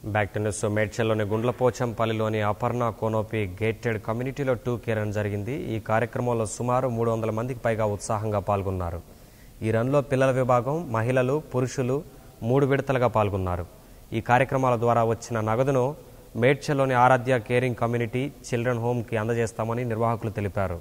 Back to news మేడ్చల్లోని గుండ్లపోచంపల్లిలోని Aparna Canopy gated కమ్యూనిటీలో టూ కే రన్ జరిగింది ఈ కార్యక్రమంలో సుమారు మూడు వందల మందికి పైగా ఉత్సాహంగా పాల్గొన్నారు ఈ రన్లో పిల్లల విభాగం మహిళలు పురుషులు మూడు విడతలుగా పాల్గొన్నారు ఈ కార్యక్రమాల ద్వారా వచ్చిన నగదును మేడ్చల్లోని ఆరాధ్య కేరింగ్ కమ్యూనిటీ చిల్డ్రన్ హోమ్కి అందజేస్తామని నిర్వాహకులు తెలిపారు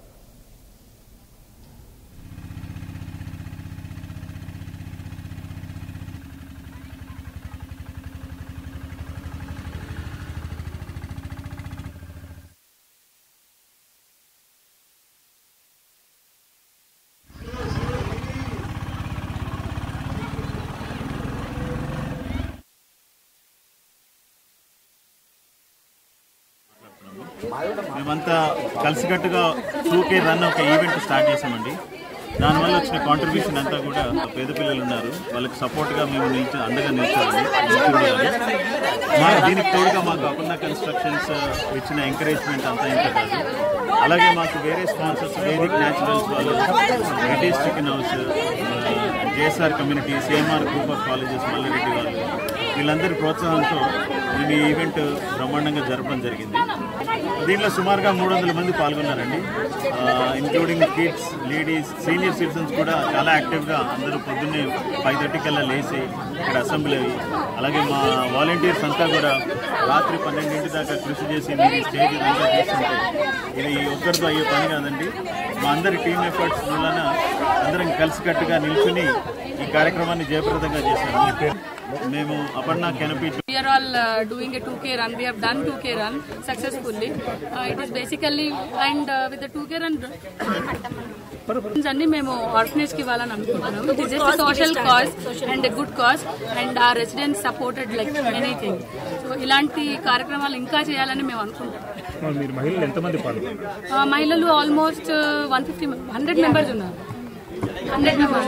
మేమంతా కలిసికట్టుగా టూకే రన్ ఒక ఈవెంట్ స్టార్ట్ చేసామండి దానివల్ల వచ్చిన కాంట్రిబ్యూషన్ అంతా కూడా పేద పిల్లలు ఉన్నారు వాళ్ళకి సపోర్ట్గా మేము నిలిచి అండగా నిలిచామండి నిలిచిండాలి. మా దీనికి తోడుగా మాకు అపర్ణ కన్స్ట్రక్షన్స్ ఇచ్చిన ఎంకరేజ్మెంట్ అంతా ఇంత కాదు అలాగే మాకు వేరే స్పాన్సర్స్ వేదిక్ న్యాచురల్స్ వాళ్ళు British Chicken House JSR community CMR group of colleges Mallareddy వాళ్ళు వీళ్ళందరి ప్రోత్సాహంతో మేము ఈ ఈవెంట్ బ్రహ్మాండంగా జరపడం జరిగింది దీనిలో సుమారుగా మూడు వందల మంది పాల్గొన్నారండి including kids ladies senior citizens కూడా చాలా యాక్టివ్గా అందరూ పొద్దున్నే ఫైవ్ థర్టీ కల్లా లేచి ఇక్కడ అసెంబ్లీ అయ్యి అలాగే మా వాలంటీర్స్ అంతా కూడా రాత్రి పన్నెండింటి దాకా కృషి చేసి మీరు ఈ స్టేజ్ ఇదంతా చేస్తుంటే ఇది ఒక్కరితో అయ్యే పని కాదండి మా అందరి టీమ్ ఎఫర్ట్స్ వలన అందరం కలిసికట్టుగా నిల్చుని ఈ కార్యక్రమాన్ని జయప్రదంగా చేశాము మేము అపర్ణ కెనపీ We are all uh, doing a 2K run. We have done 2K run successfully. Uh, it is basically and uh, with the 2K run. అన్ని మేము ఆర్ఫనేజ్ కి ఇవ్వాలని అనుకుంటున్నాం it is just social cause and good cause and uh residents supported like anything so ఇలాంటి కార్యక్రమాలు ఇంకా చేయాలని మేము అనుకుంటాం మరి మీరు మహిళలు ఎంతమంది పాల్గొన్నారు ఆ, మహిళలు almost one fifty hundred members ఉన్నారు hundred members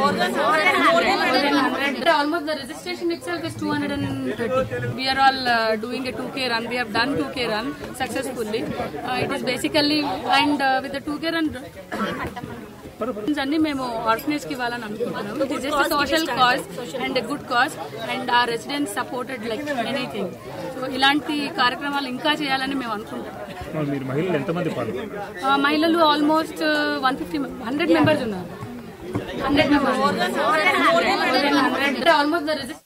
almost the registration itself is two hundred and thirty we're all doing a two K run we done two K run successfully it is basically and with two K run అన్ని మేము orphanage కి ఇవ్వాలని అనుకుంటున్నాం it is just social cause and good cause and uh residents supported like anything so ఇలాంటి కార్యక్రమాలు ఇంకా చేయాలని మేము అనుకుంటాం మరి మీరు మహిళలు ఎంతమంది పాల్గొన్నారు ఆ, మహిళలు almost one fifty hundred members ఉన్నారు hundred members almost the registration